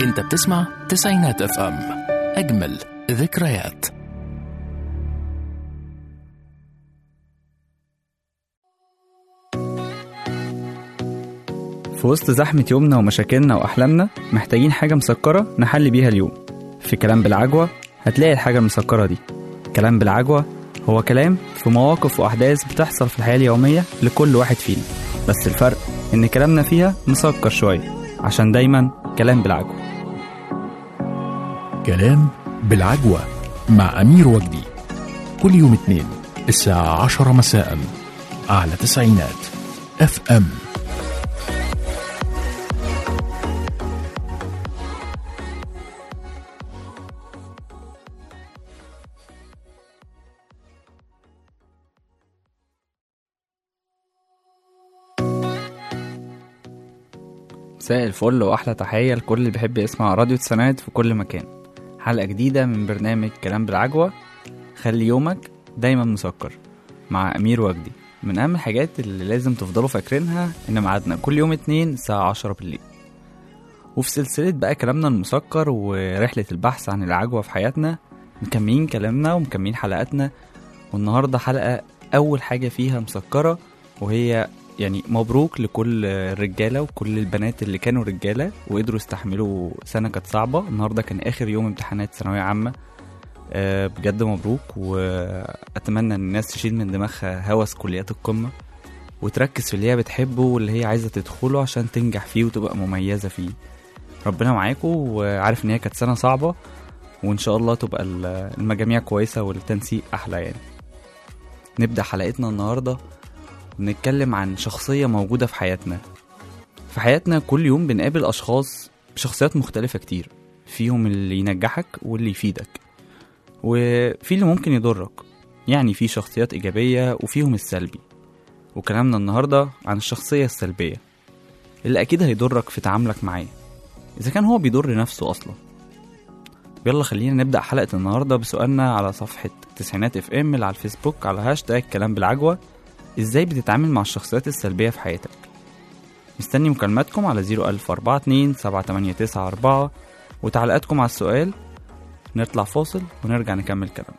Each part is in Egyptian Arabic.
انت بتسمع تسعينات اف ام اجمل ذكريات في وسط زحمة يومنا ومشاكلنا وأحلامنا محتاجين حاجة مسكرة نحل بيها اليوم في كلام بالعجوة هتلاقي الحاجة المسكرة دي كلام بالعجوة هو كلام في مواقف وأحداث بتحصل في الحياة اليومية لكل واحد فينا بس الفرق إن كلامنا فيها مسكر شوية عشان دايما كلام بالعجوة كلام بالعجوة مع أمير وجدي كل يوم اثنين الساعة عشرة مساء على تسعينات اف ام مساء الفل وأحلى تحية لكل اللي بيحب يسمع راديو تسعينات في كل مكان حلقة جديدة من برنامج كلام بالعجوة خلي يومك دايما مسكر مع أمير وجدي من أهم الحاجات اللي لازم تفضلوا فاكرينها إن ميعادنا كل يوم اتنين الساعة عشرة بالليل وفي سلسلة بقى كلامنا المسكر ورحلة البحث عن العجوة في حياتنا مكملين كلامنا ومكملين حلقاتنا والنهاردة حلقة أول حاجة فيها مسكرة وهي يعني مبروك لكل الرجالة وكل البنات اللي كانوا رجالة وقدروا يستحملوا سنة كانت صعبة النهاردة كان آخر يوم امتحانات ثانوية عامة آه، بجد مبروك وأتمنى إن الناس تشيل من دماغها هوس كليات القمة وتركز في اللي هي بتحبه واللي هي عايزة تدخله عشان تنجح فيه وتبقى مميزة فيه ربنا معاكم وعارف إن هي كانت سنة صعبة وإن شاء الله تبقى ال- المجاميع كويسة والتنسيق أحلى يعني نبدأ حلقتنا النهاردة ونتكلم عن شخصية موجودة في حياتنا في حياتنا كل يوم بنقابل أشخاص بشخصيات مختلفة كتير فيهم اللي ينجحك واللي يفيدك وفي اللي ممكن يضرك يعني في شخصيات إيجابية وفيهم السلبي وكلامنا النهاردة عن الشخصية السلبية اللي أكيد هيضرك في تعاملك معاه إذا كان هو بيضر نفسه أصلا طب يلا خلينا نبدأ حلقة النهاردة بسؤالنا على صفحة تسعينات اف ام اللي على الفيسبوك على هاشتاج كلام بالعجوة ازاي بتتعامل مع الشخصيات السلبية في حياتك مستني مكالماتكم على 01042 78994 وتعليقاتكم على السؤال نطلع فاصل ونرجع نكمل كلام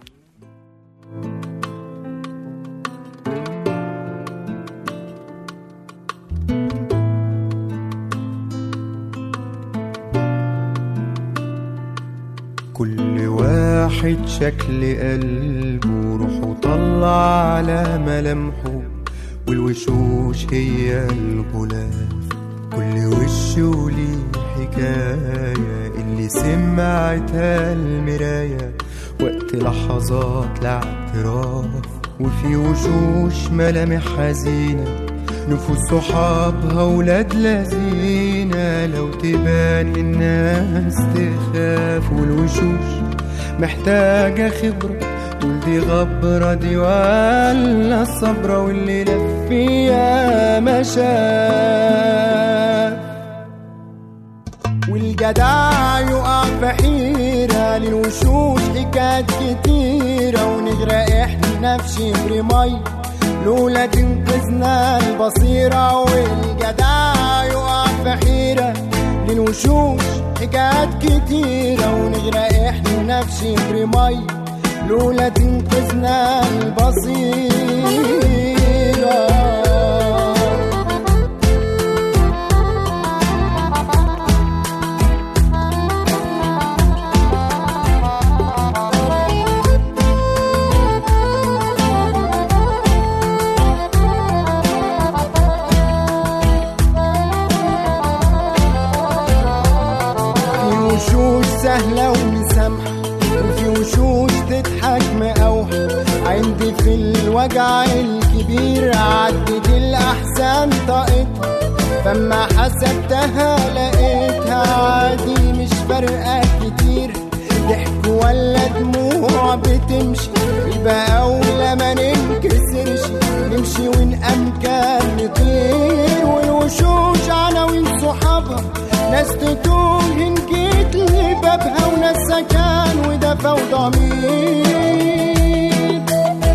كل واحد شكل قلبه روحه طلع على ملامحه والوشوش هي الغلاف كل وش وليه حكاية اللي سمعتها المراية وقت لحظات الاعتراف وفي وشوش ملامح حزينة نفوس صحابها ولاد لذينة لو تبان للناس تخاف والوشوش محتاجة خبرة تقول دي غبرة دي ولا الصبرة واللي لف فيها ما شاف والجدع يقع في حيرة للوشوش حكايات كتيرة ونغرق احنا في شبر مي لولا تنقذنا البصيرة والجدع يقع في حيرة للوشوش حكايات كتيرة ونغرق احنا في شبر مي لولا تنقذنا البصيرة في وشوش سهلة ومسامحة وفي وشوش تضحك مقاوحة عندي في الوجع الكبير عدت الأحزان طاقتها فما حسبتها لقيتها عادي مش فارقة كتير ضحك ولا دموع بتمشي يبقى أولى ما ننكسرش نمشي وإن أمكان نطير والوشوش عناوين صحابها ناس تتوه إن جيت لبابها وناس سكان ودفى وضمير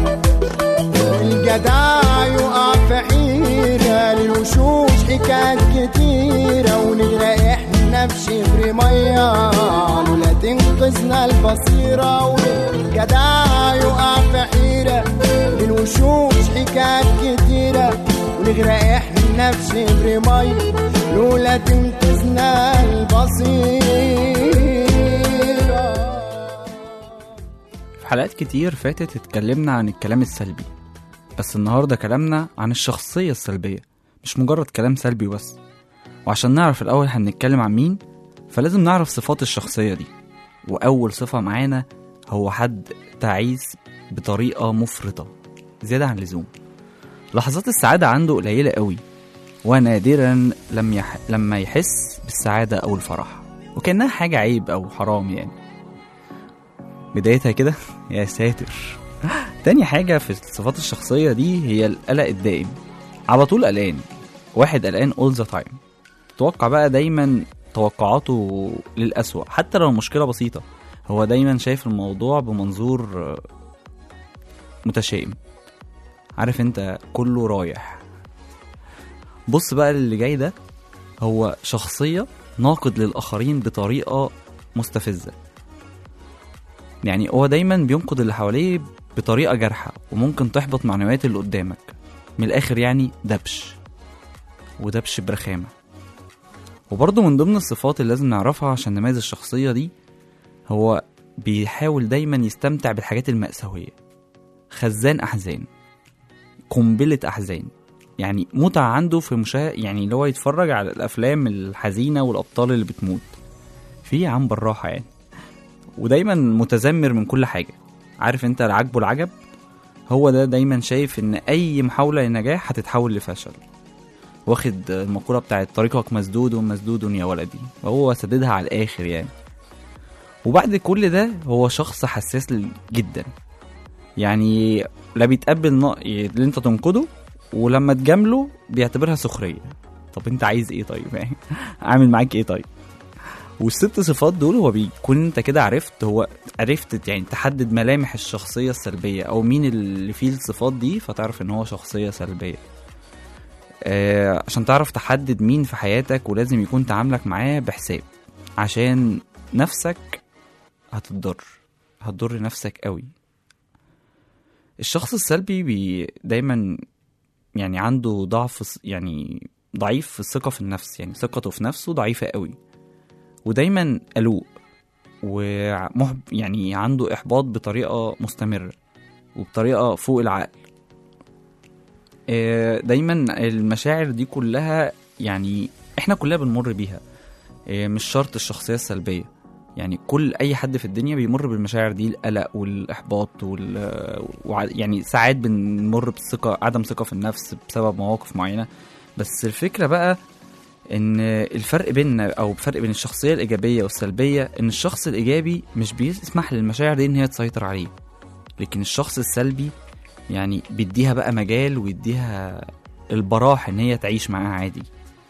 الجدع يقع في حيرة للوشوش حكايات كتيرة ونغرق احنا احنا بشبر مية لولا تنقذنا البصيرة والجدع يقع في حيرة للوشوش حكايات كتيرة ونغرق احنا بشبر مية لولا تنقذنا البصيرة في حلقات كتير فاتت اتكلمنا عن الكلام السلبي بس النهاردة كلامنا عن الشخصية السلبية مش مجرد كلام سلبي بس وعشان نعرف الأول هنتكلم عن مين فلازم نعرف صفات الشخصية دي وأول صفة معانا هو حد تعيس بطريقة مفرطة زيادة عن اللزوم لحظات السعادة عنده قليلة قوي ونادرا لم يح... لما يحس بالسعادة أو الفرح وكأنها حاجة عيب أو حرام يعني بدايتها كده يا ساتر تاني حاجة في الصفات الشخصية دي هي القلق الدائم على طول قلقان واحد قلقان all the time توقع بقى دايما توقعاته للأسوأ حتى لو المشكلة بسيطة هو دايما شايف الموضوع بمنظور آه، متشائم عارف انت كله رايح بص بقى اللي جاي ده هو شخصية ناقد للآخرين بطريقة مستفزة يعني هو دايما بينقد اللي حواليه بطريقة جارحة وممكن تحبط معنويات اللي قدامك من الآخر يعني دبش ودبش برخامة وبرضه من ضمن الصفات اللي لازم نعرفها عشان نميز الشخصية دي هو بيحاول دايما يستمتع بالحاجات المأساوية خزان أحزان قنبلة أحزان يعني متعة عنده في مشاهد يعني اللي هو يتفرج على الأفلام الحزينة والأبطال اللي بتموت في يا عم بالراحة يعني ودايما متذمر من كل حاجة عارف انت العجب العجب هو ده دايما شايف ان اي محاولة للنجاح هتتحول لفشل واخد المقولة بتاعت طريقك مسدود ومسدود يا ولدي وهو سددها على الاخر يعني وبعد كل ده هو شخص حساس جدا يعني لا بيتقبل نق- اللي انت تنقده ولما تجامله بيعتبرها سخرية طب انت عايز ايه طيب يعني اعمل معاك ايه طيب والست صفات دول هو بيكون انت كده عرفت هو عرفت يعني تحدد ملامح الشخصية السلبية او مين اللي فيه الصفات دي فتعرف ان هو شخصية سلبية آه عشان تعرف تحدد مين في حياتك ولازم يكون تعاملك معاه بحساب عشان نفسك هتضر هتضر نفسك قوي الشخص السلبي بي دايما يعني عنده ضعف س- يعني ضعيف في الثقة في النفس يعني ثقته في نفسه ضعيفة قوي ودايما قلوق ومحب يعني عنده إحباط بطريقة مستمرة وبطريقة فوق العقل آه، دايما المشاعر دي كلها يعني احنا كلنا بنمر بيها آه، مش شرط الشخصية السلبية يعني كل اي حد في الدنيا بيمر بالمشاعر دي القلق والاحباط وال وع- يعني ساعات بنمر بالثقه عدم ثقه في النفس بسبب مواقف معينه بس الفكره بقى ان الفرق بيننا او الفرق بين الشخصيه الايجابيه والسلبيه ان الشخص الايجابي مش بيسمح للمشاعر دي ان هي تسيطر عليه لكن الشخص السلبي يعني بيديها بقى مجال ويديها البراح ان هي تعيش معاها عادي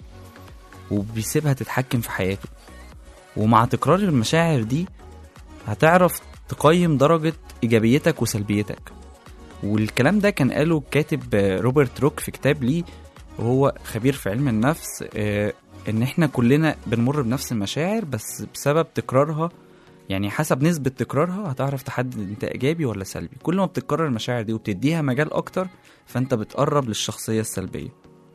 وبيسيبها تتحكم في حياته ومع تكرار المشاعر دي هتعرف تقيم درجة إيجابيتك وسلبيتك والكلام ده كان قاله الكاتب روبرت روك في كتاب ليه وهو خبير في علم النفس آه، ان احنا كلنا بنمر بنفس المشاعر بس بسبب تكرارها يعني حسب نسبة تكرارها هتعرف تحدد انت ايجابي ولا سلبي كل ما بتكرر المشاعر دي وبتديها مجال اكتر فانت بتقرب للشخصية السلبية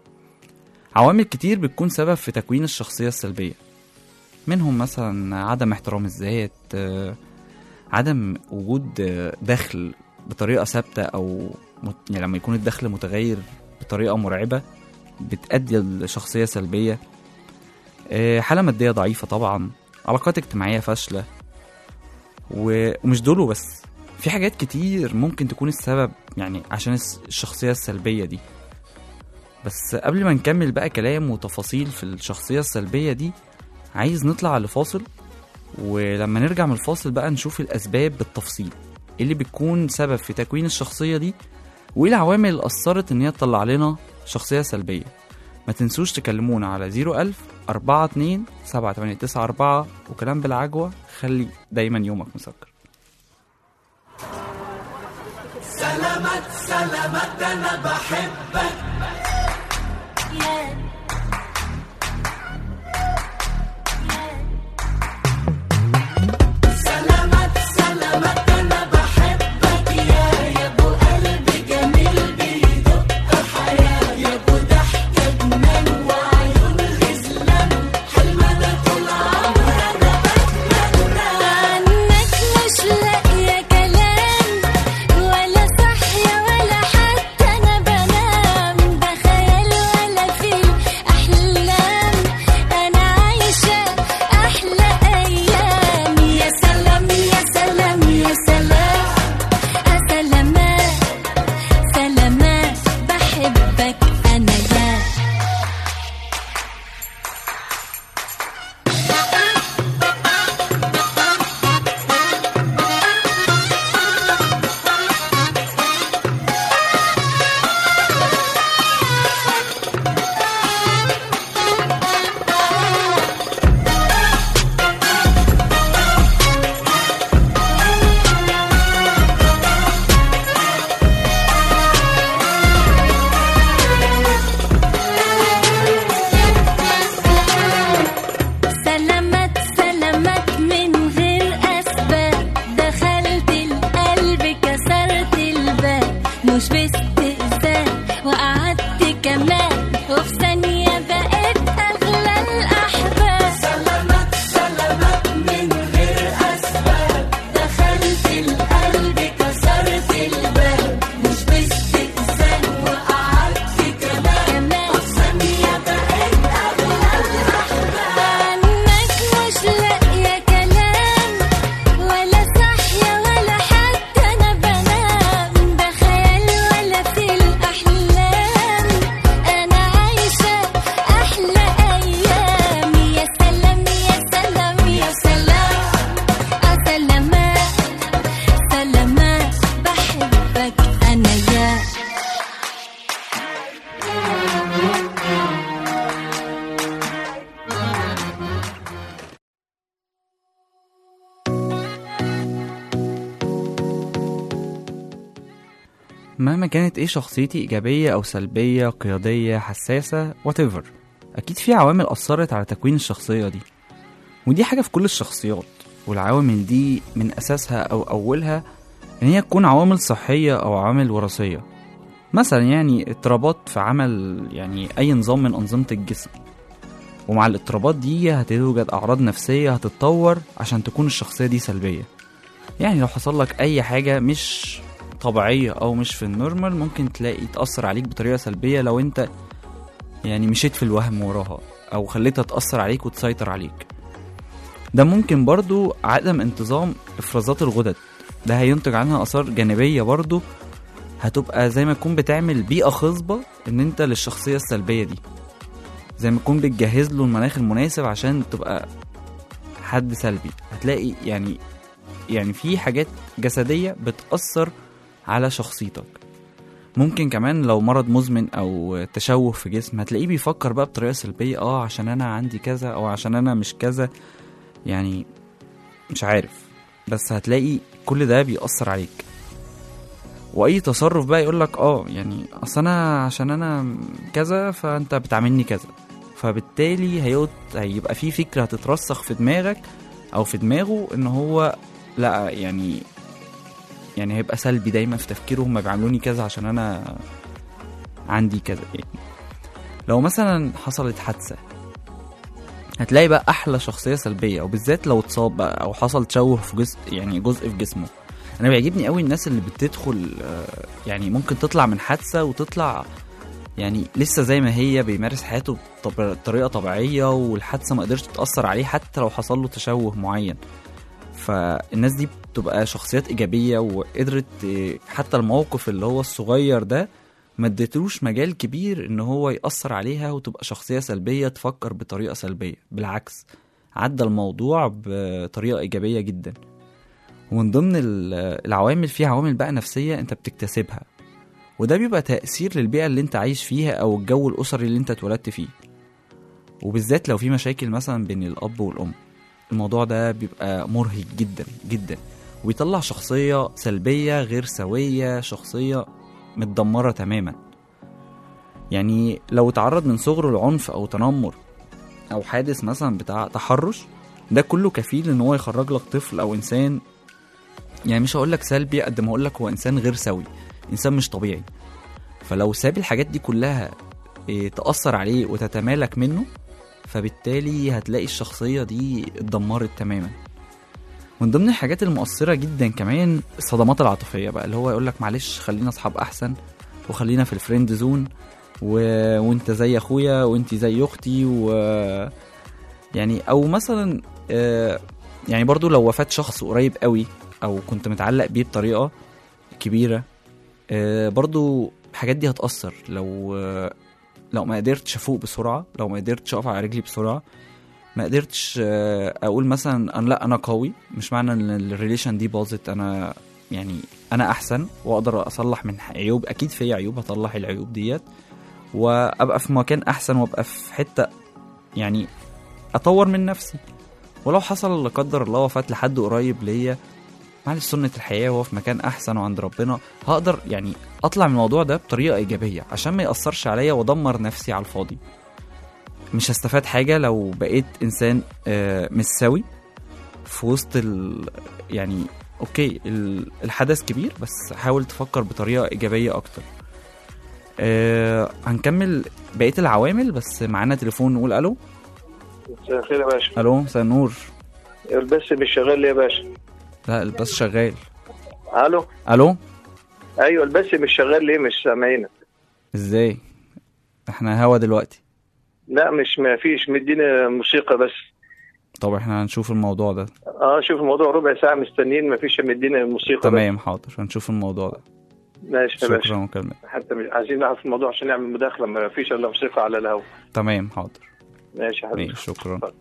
عوامل كتير بتكون سبب في تكوين الشخصية السلبية منهم مثلا عدم احترام الذات آه، عدم وجود آه، دخل بطريقة ثابتة أو مت- يعني لما يكون الدخل متغير بطريقة مرعبة بتأدي لشخصية سلبية آه، حالة مادية ضعيفة طبعا علاقات اجتماعية فاشلة و- ومش دول وبس في حاجات كتير ممكن تكون السبب يعني عشان الس- الشخصية السلبية دي بس قبل ما نكمل بقى كلام وتفاصيل في الشخصية السلبية دي عايز نطلع لفاصل ولما نرجع من الفاصل بقى نشوف الأسباب بالتفصيل إيه اللي بتكون سبب في تكوين الشخصية دي وإيه العوامل اللي أثرت إن هي تطلع لنا شخصية سلبية ما تنسوش تكلمونا على 01000 42 7894 وكلام بالعجوة خلي دايما يومك مسكر Yeah. مهما كانت ايه شخصيتي ايجابيه او سلبيه قياديه حساسه whatever اكيد في عوامل اثرت على تكوين الشخصيه دي ودي حاجه في كل الشخصيات والعوامل دي من اساسها او اولها ان هي تكون عوامل صحيه او عوامل وراثيه مثلا يعني اضطرابات في عمل يعني اي نظام من انظمه الجسم ومع الاضطرابات دي هتوجد اعراض نفسيه هتتطور عشان تكون الشخصيه دي سلبيه يعني لو حصل لك اي حاجه مش طبيعيه او مش في النورمال ممكن تلاقي تاثر عليك بطريقه سلبيه لو انت يعني مشيت في الوهم وراها او خليتها تاثر عليك وتسيطر عليك ده ممكن برضو عدم انتظام افرازات الغدد ده هينتج عنها اثار جانبيه برضو هتبقى زي ما تكون بتعمل بيئه خصبه ان انت للشخصيه السلبيه دي زي ما تكون بتجهز له المناخ المناسب عشان تبقى حد سلبي هتلاقي يعني يعني في حاجات جسديه بتاثر على شخصيتك ممكن كمان لو مرض مزمن او تشوه في جسم هتلاقيه بيفكر بقى بطريقه سلبيه اه عشان انا عندي كذا او عشان انا مش كذا يعني مش عارف بس هتلاقي كل ده بيأثر عليك واي تصرف بقى يقول لك اه يعني اصل انا عشان انا كذا فانت بتعاملني كذا فبالتالي هيقعد هيبقى في فكره هتترسخ في دماغك او في دماغه ان هو لا يعني يعني هيبقى سلبي دايما في تفكيره هما بيعاملوني كذا عشان انا عندي كذا يعني لو مثلا حصلت حادثه هتلاقي بقى احلى شخصيه سلبيه وبالذات لو اتصاب بقى او حصل تشوه في جزء يعني جزء في جسمه انا بيعجبني قوي الناس اللي بتدخل آه، يعني ممكن تطلع من حادثه وتطلع يعني لسه زي ما هي بيمارس حياته بطب- بطريقه طبيعيه والحادثه ما قدرتش تاثر عليه حتى لو حصل له تشوه معين فالناس دي بتبقى شخصيات ايجابيه وقدرت آه، حتى الموقف اللي هو الصغير ده ما اديتلوش مجال كبير ان هو ياثر عليها وتبقى شخصيه سلبيه تفكر بطريقه سلبيه بالعكس عدى الموضوع بطريقه ايجابيه جدا ومن ضمن ال- العوامل في عوامل بقى نفسيه انت بتكتسبها وده بيبقى تأثير للبيئة اللي انت عايش فيها او الجو الاسري اللي انت اتولدت فيه وبالذات لو في مشاكل مثلا بين الاب والام الموضوع ده بيبقى مرهق جدا جدا ويطلع شخصية سلبية غير سوية شخصية متدمرة تماما يعني لو اتعرض من صغره لعنف او تنمر او حادث مثلا بتاع تحرش ده كله كفيل ان هو يخرج لك طفل او انسان يعني مش هقول لك سلبي قد ما هقول لك هو انسان غير سوي انسان مش طبيعي فلو ساب الحاجات دي كلها إيه، تأثر عليه وتتمالك منه فبالتالي هتلاقي الشخصية دي اتدمرت تماما من ضمن الحاجات المؤثرة جدا كمان الصدمات العاطفية بقى اللي هو يقول لك معلش خلينا اصحاب احسن وخلينا في الفريند زون و... وانت زي اخويا وانت زي اختي و يعني او مثلا آه، يعني برضو لو وفاة شخص قريب قوي او كنت متعلق بيه بطريقة كبيرة آه، برضو الحاجات دي هتأثر لو آه، لو ما قدرتش افوق بسرعة لو ما قدرتش اقف على رجلي بسرعة ما قدرتش آه، اقول مثلا انا لا انا قوي مش معنى ان الريليشن دي باظت انا يعني انا احسن واقدر اصلح من عيوب اكيد في عيوب هصلح العيوب ديت وابقى في مكان احسن وابقى في حته يعني اطور من نفسي ولو حصل لا قدر الله وفاه لحد قريب ليا معلش سنة الحياة وهو في مكان أحسن وعند ربنا هقدر يعني أطلع من الموضوع ده بطريقة إيجابية عشان ما يأثرش عليا وأدمر نفسي على الفاضي مش هستفاد حاجة لو بقيت إنسان آه، مش سوي في وسط ال يعني أوكي ال- الحدث كبير بس حاول تفكر بطريقة إيجابية أكتر آه هنكمل بقية العوامل بس معانا تليفون نقول ألو مساء الخير يا باشا ألو مساء النور البث مش شغال ليه يا باشا لا الباص شغال الو ألو ايوه البث مش شغال ليه مش سامعينك إزاي احنا هوا دلوقتي لا مش ما فيش مدينا موسيقى بس طب احنا هنشوف الموضوع ده اه شوف الموضوع ربع ساعه مستنيين ما فيش مدينا موسيقى بس. تمام حاضر هنشوف الموضوع ده ماشي يا باشا شكرا مكالمة حتى مش عايزين نعرف الموضوع عشان نعمل مداخله ما فيش الا موسيقى على الهواء تمام حاضر ماشي يا حبيبي ماشي شكرا اتفضل.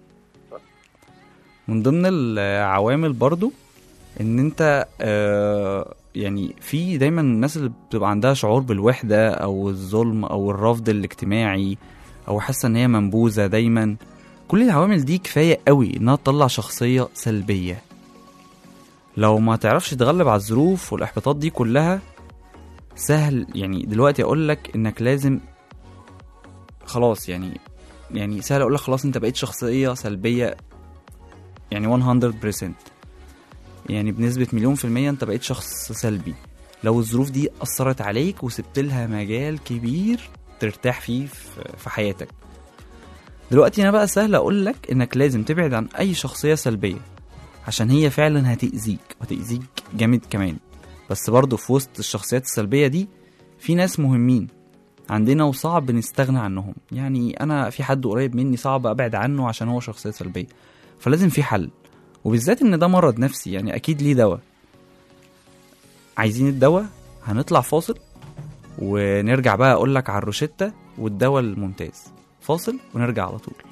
من ضمن العوامل برضو ان انت آه يعني في دايما الناس اللي بتبقى عندها شعور بالوحدة او الظلم او الرفض الاجتماعي او حاسة ان هي منبوذة دايما كل العوامل دي كفاية قوي انها تطلع شخصية سلبية لو ما تعرفش تتغلب على الظروف والاحباطات دي كلها سهل يعني دلوقتي اقول لك انك لازم خلاص يعني يعني سهل اقول لك خلاص انت بقيت شخصيه سلبيه يعني 100% يعني بنسبه مليون في الميه انت بقيت شخص سلبي لو الظروف دي اثرت عليك وسبت لها مجال كبير ترتاح فيه في- في حياتك دلوقتي انا بقى سهل اقول لك انك لازم تبعد عن اي شخصيه سلبيه عشان هي فعلا هتأذيك وهتأذيك جامد كمان بس برضه في وسط الشخصيات السلبيه دي في ناس مهمين عندنا وصعب نستغنى عنهم يعني انا في حد قريب مني صعب ابعد عنه عشان هو شخصيه سلبيه فلازم في حل وبالذات ان ده مرض نفسي يعني اكيد ليه دواء عايزين الدواء هنطلع فاصل ونرجع بقى اقول لك على الروشتة والدواء الممتاز فاصل ونرجع على طول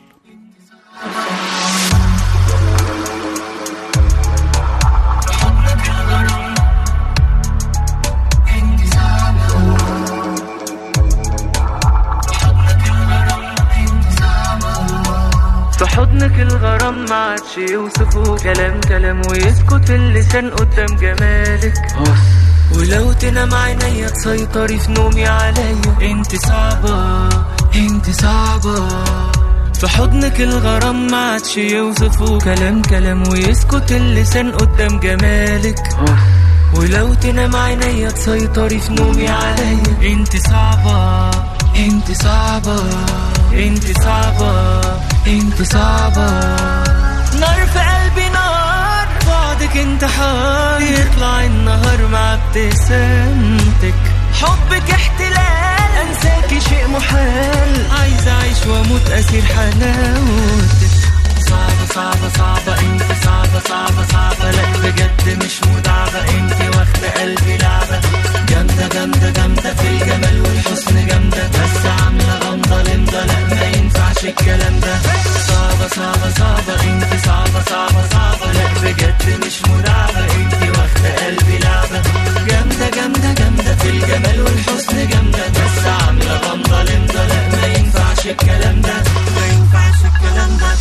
في حضنك الغرام ما عادش يوصفه كلام كلام ويسكت اللسان قدام جمالك ولو تنام عينيا تسيطري في نومي عليا انت صعبة انت صعبة في حضنك الغرام ما عادش يوصفه كلام كلام ويسكت اللسان قدام جمالك ولو تنام عينيا تسيطري في نومي عليا انت صعبة انت صعبة انت صعبة انت صعبة نار في قلبي نار بعدك انتحار يطلع النهار مع ابتسامتك حبك احتلال انساكي شيء محال عايز اعيش واموت اسير حلاوتك صعبة صعبة صعبة انت صعبة صعبة صعبة لا بجد مش مدعبة انت واخدة قلبي لعبة جامدة جامدة جامدة في الجمال والحسن جامدة بس عاملة غمضة لمضة لا ما ينفعش الكلام ده صعبة صعبة صعبة انت صعبة صعبة صعبة لا بجد مش مدعبة انت واخدة قلبي لعبة جامدة جامدة جامدة في الجمال والحسن جامدة بس عاملة غمضة لمضة لا ما ينفعش الكلام ده ما ينفعش الكلام ده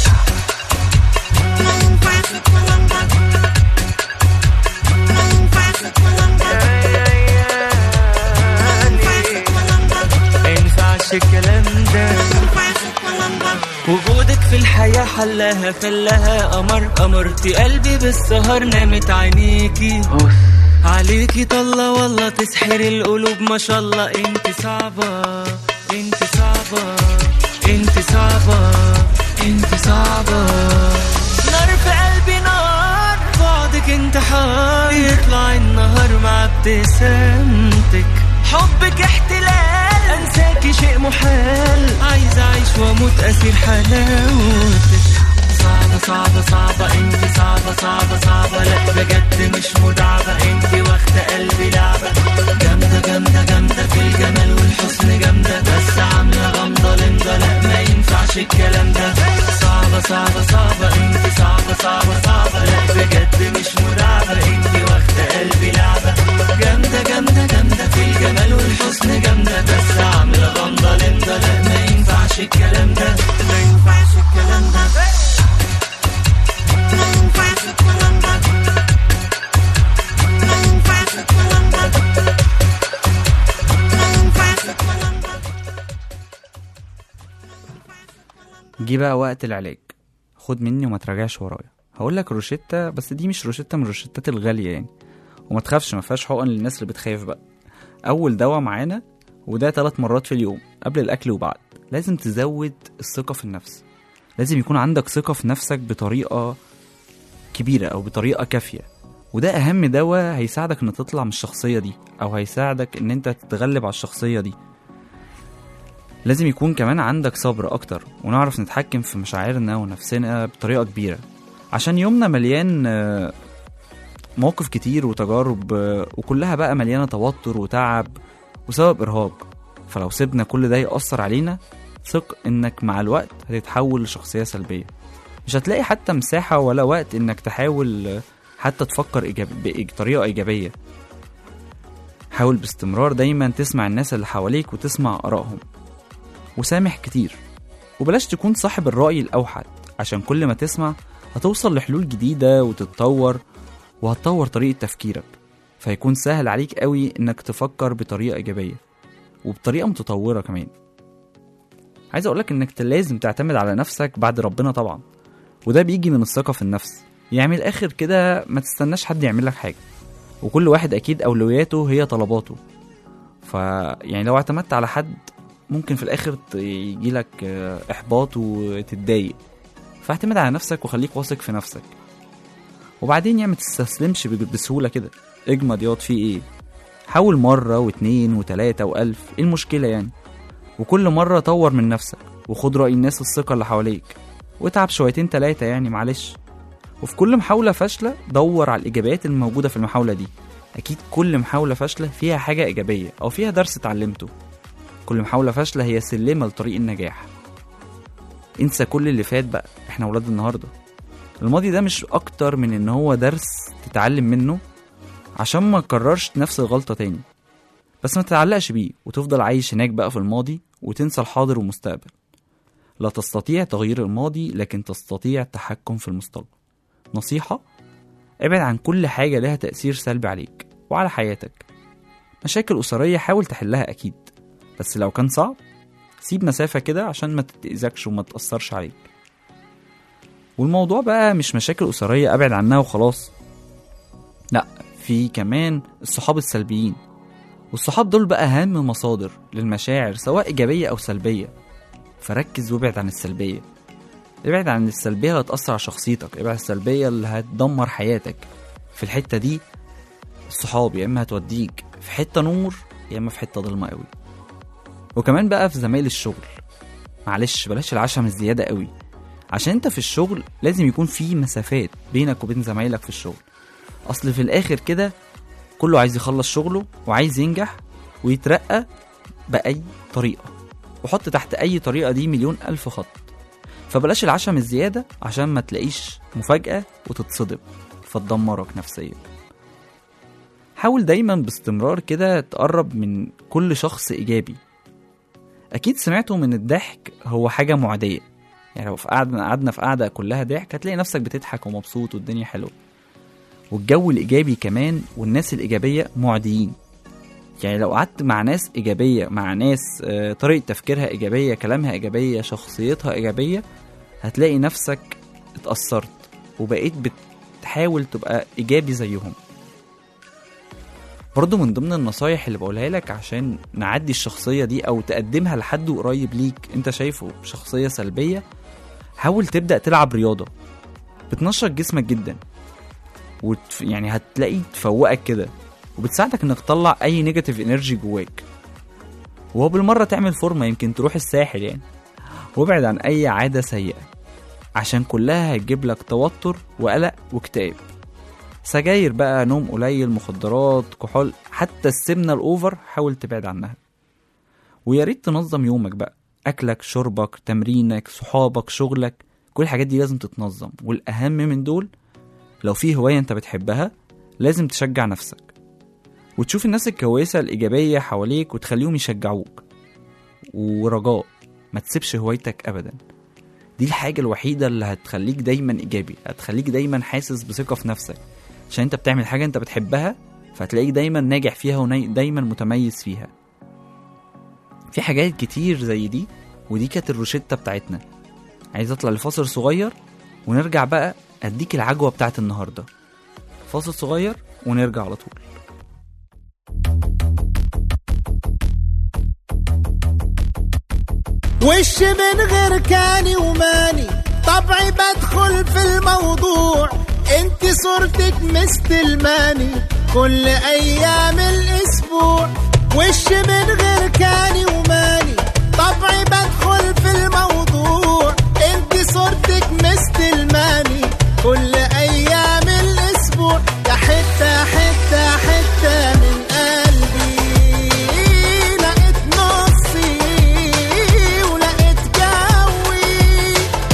ينفعش الكلام ده وجودك في الحياة حلاها خلاها قمر قمرتي قلبي بالسهر نامت عينيكي عليكي طلة والله تسحر القلوب ما شاء الله انت صعبة انت صعبة انت صعبة انت صعبة نار في قلبي نار بعدك انتحار يطلع النهار مع ابتسامتك حبك احتلال انساكي شيء محال عايز اعيش واموت اسير حلاوتك صعبة صعبة صعبة انت صعبة صعبة صعبة لا بجد مش مدعبة انت واخدة قلبي لعبة جامدة جامدة جامدة في الجمال والحسن جامدة بس عاملة غمضة لمضة لا ما ينفعش الكلام ده صعبة صعبة صعبة انت صعبة صعبة صعبة لا بجد مش مدعبة انت واخدة قلبي لعبة جامدة جامدة جامدة في الجمال والحسن جامدة بس عاملة غمضة لمضة لا ما ينفعش الكلام ده ما ينفعش الكلام ده جه بقى وقت العلاج خد مني وما تراجعش ورايا هقول لك روشتة بس دي مش روشتة من الروشتات الغالية يعني وما تخافش ما فيهاش حقن للناس اللي بتخاف بقى اول دواء معانا وده ثلاث مرات في اليوم قبل الاكل وبعد لازم تزود الثقة في النفس لازم يكون عندك ثقة في نفسك بطريقة كبيرة او بطريقة كافية وده اهم دواء هيساعدك ان تطلع من الشخصية دي او هيساعدك ان انت تتغلب على الشخصية دي لازم يكون كمان عندك صبر اكتر ونعرف نتحكم في مشاعرنا ونفسنا بطريقة كبيرة عشان يومنا مليان آه، مواقف كتير وتجارب آه، وكلها بقى مليانة توتر وتعب وسبب إرهاق فلو سيبنا كل ده يأثر علينا ثق إنك مع الوقت هتتحول لشخصية سلبية مش هتلاقي حتى مساحة ولا وقت إنك تحاول آه، حتى تفكر إيجاب... بطريقة إيجابية حاول باستمرار دايما تسمع الناس اللي حواليك وتسمع آرائهم وسامح كتير وبلاش تكون صاحب الرأي الأوحد عشان كل ما تسمع هتوصل لحلول جديدة وتتطور وهتطور طريقة تفكيرك فيكون سهل عليك قوي انك تفكر بطريقة ايجابية وبطريقة متطورة كمان عايز اقولك انك لازم تعتمد على نفسك بعد ربنا طبعا وده بيجي من الثقة في النفس يعني من الاخر كده ما تستناش حد يعمل لك حاجة وكل واحد اكيد اولوياته هي طلباته ف يعني لو اعتمدت على حد ممكن في الاخر يجي لك احباط وتتضايق فاعتمد على نفسك وخليك واثق في نفسك وبعدين يعني ما تستسلمش ب- بسهوله كده اجمد ياض فيه ايه حاول مره واتنين وتلاته والف ايه المشكله يعني وكل مره طور من نفسك وخد راي الناس الثقه اللي حواليك واتعب شويتين تلاته يعني معلش وفي كل محاولة فاشلة دور على الإيجابيات الموجودة في المحاولة دي أكيد كل محاولة فاشلة فيها حاجة إيجابية أو فيها درس اتعلمته كل محاولة فاشلة هي سلمة لطريق النجاح انسى كل اللي فات بقى احنا ولاد النهاردة الماضي ده مش أكتر من إن هو درس تتعلم منه عشان ما تكررش نفس الغلطة تاني بس ما تتعلقش بيه وتفضل عايش هناك بقى في الماضي وتنسى الحاضر والمستقبل لا تستطيع تغيير الماضي لكن تستطيع التحكم في المستقبل نصيحة ابعد عن كل حاجة لها تأثير سلبي عليك وعلى حياتك مشاكل أسرية حاول تحلها أكيد بس لو كان صعب سيب مسافة كده عشان ما تتأذكش وما تأثرش عليك والموضوع بقى مش مشاكل أسرية أبعد عنها وخلاص لأ في كمان الصحاب السلبيين والصحاب دول بقى أهم مصادر للمشاعر سواء إيجابية أو سلبية فركز وابعد عن السلبية ابعد عن السلبية اللي هتأثر على شخصيتك ابعد عن السلبية اللي هتدمر حياتك في الحتة دي الصحاب يا إما هتوديك في حتة نور يا إما في حتة ضلمة قوي وكمان بقى في زمايل الشغل معلش بلاش العشم الزيادة قوي عشان انت في الشغل لازم يكون في مسافات بينك وبين زمايلك في الشغل اصل في الاخر كده كله عايز يخلص شغله وعايز ينجح ويترقى بأي طريقة وحط تحت أي طريقة دي مليون ألف خط فبلاش العشم الزيادة عشان ما تلاقيش مفاجأة وتتصدم فتدمرك نفسيا حاول دايما باستمرار كده تقرب من كل شخص إيجابي أكيد سمعتوا من الضحك هو حاجة معدية يعني لو في قعدنا قعدنا في قعدة كلها ضحك هتلاقي نفسك بتضحك ومبسوط والدنيا حلوة والجو الإيجابي كمان والناس الإيجابية معديين يعني لو قعدت مع ناس إيجابية مع ناس آه، طريقة تفكيرها إيجابية كلامها إيجابية شخصيتها إيجابية هتلاقي نفسك اتأثرت وبقيت بتحاول تبقى إيجابي زيهم برضه من ضمن النصايح اللي بقولها لك عشان نعدي الشخصية دي أو تقدمها لحد قريب ليك أنت شايفه شخصية سلبية حاول تبدأ تلعب رياضة بتنشط جسمك جدا وتف... يعني هتلاقي تفوقك كده وبتساعدك انك تطلع اي نيجاتيف انرجي جواك وهو بالمره تعمل فورمه يمكن تروح الساحل يعني وابعد عن اي عاده سيئه عشان كلها هتجيب لك توتر وقلق واكتئاب سجاير بقى نوم قليل مخدرات كحول حتى السمنه الاوفر حاول تبعد عنها ويا ريت تنظم يومك بقى اكلك شربك تمرينك صحابك شغلك كل الحاجات دي لازم تتنظم والاهم من دول لو في هوايه انت بتحبها لازم تشجع نفسك وتشوف الناس الكويسة الإيجابية حواليك وتخليهم يشجعوك ورجاء ما تسيبش هوايتك أبدا دي الحاجة الوحيدة اللي هتخليك دايما إيجابي هتخليك دايما حاسس بثقة في نفسك عشان انت بتعمل حاجة انت بتحبها فهتلاقيك دايما ناجح فيها ودايما متميز فيها في حاجات كتير زي دي ودي كانت الروشتة بتاعتنا عايز اطلع لفاصل صغير ونرجع بقى اديك العجوة بتاعت النهاردة فاصل صغير ونرجع على طول وش من غير كاني وماني طبعي بدخل في الموضوع انت صورتك مستلماني كل ايام الاسبوع وش من غير كاني وماني طبعي بدخل في الموضوع انت صورتك مستلماني كل ايام الاسبوع يا حته حته حته من قلبي لقيت نصي ولقيت جوي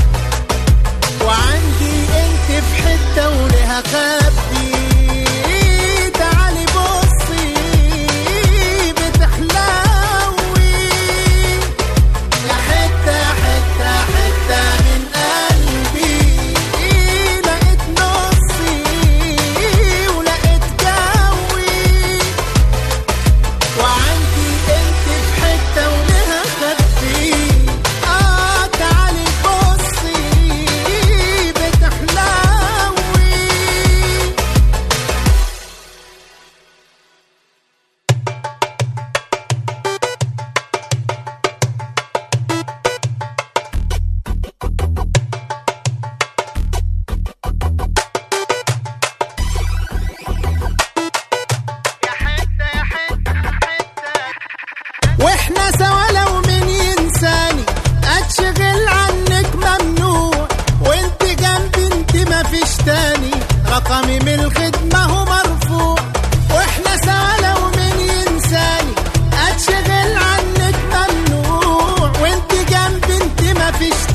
وعندي انت في حته ولها خبي تعالي بصي بتحلوي يا حته حته حته من قلبي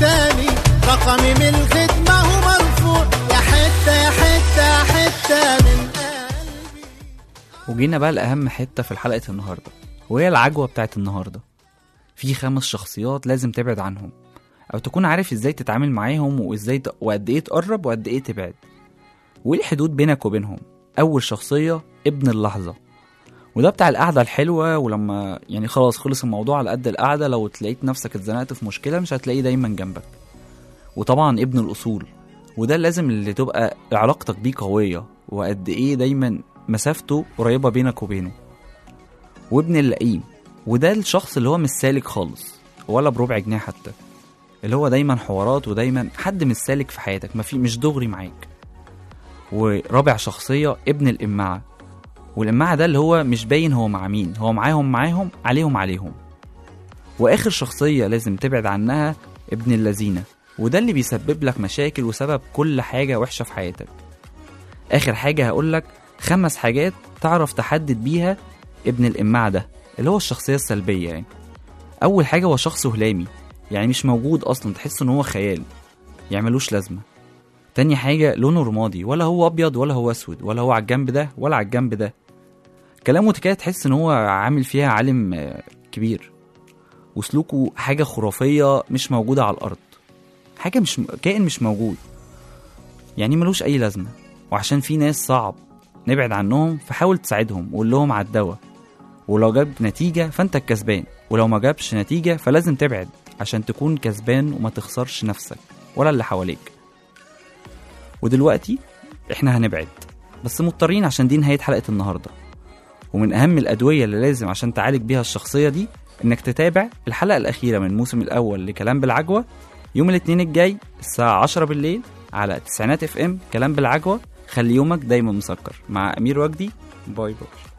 تاني رقمي من الخدمة هو مرفوع يا حتة يا حتة يا حتة من قلبي وجينا بقى لأهم حتة في حلقة النهاردة وهي العجوة بتاعت النهاردة في خمس شخصيات لازم تبعد عنهم أو تكون عارف ازاي تتعامل معاهم وازاي ت... وقد ايه تقرب وقد ايه تبعد وايه الحدود بينك وبينهم أول شخصية ابن اللحظة وده بتاع القعدة الحلوة ولما يعني خلاص خلص الموضوع على قد القعدة لو تلاقيت نفسك اتزنقت في مشكلة مش هتلاقيه دايما جنبك وطبعا ابن الأصول وده لازم اللي تبقى علاقتك بيه قوية وقد ايه دايما مسافته قريبة بينك وبينه وابن اللئيم وده الشخص اللي هو مش سالك خالص ولا بربع جنيه حتى اللي هو دايما حوارات ودايما حد مش سالك في حياتك ما في مش دغري معاك ورابع شخصية ابن الإمعة والإمعة ده اللي هو مش باين هو مع مين هو معاهم معاهم عليهم عليهم وآخر شخصية لازم تبعد عنها ابن اللذينة وده اللي بيسبب لك مشاكل وسبب كل حاجة وحشة في حياتك آخر حاجة هقولك خمس حاجات تعرف تحدد بيها ابن الإمعة ده اللي هو الشخصية السلبية يعني أول حاجة هو شخص هلامي يعني مش موجود أصلا تحس إن هو خيال يعملوش لازمة تاني حاجة لونه رمادي ولا هو أبيض ولا هو أسود ولا هو على الجنب ده ولا على الجنب ده كلامه كده تحس إن هو عامل فيها عالم آه، كبير وسلوكه حاجة خرافية مش موجودة على الأرض حاجة مش كائن مش موجود يعني ملوش أي لازمة وعشان في ناس صعب نبعد عنهم فحاول تساعدهم وقول لهم على الدواء ولو جاب نتيجة فأنت الكسبان ولو ما جابش نتيجة فلازم تبعد عشان تكون كسبان وما تخسرش نفسك ولا اللي حواليك ودلوقتي احنا هنبعد بس مضطرين عشان دي نهاية حلقة النهاردة ومن أهم الأدوية اللي لازم عشان تعالج بيها الشخصية دي إنك تتابع الحلقة الأخيرة من الموسم الأول لكلام بالعجوة يوم الاثنين الجاي الساعة 10 بالليل على تسعينات اف ام كلام بالعجوة خلي يومك دايما مسكر مع أمير وجدي باي باي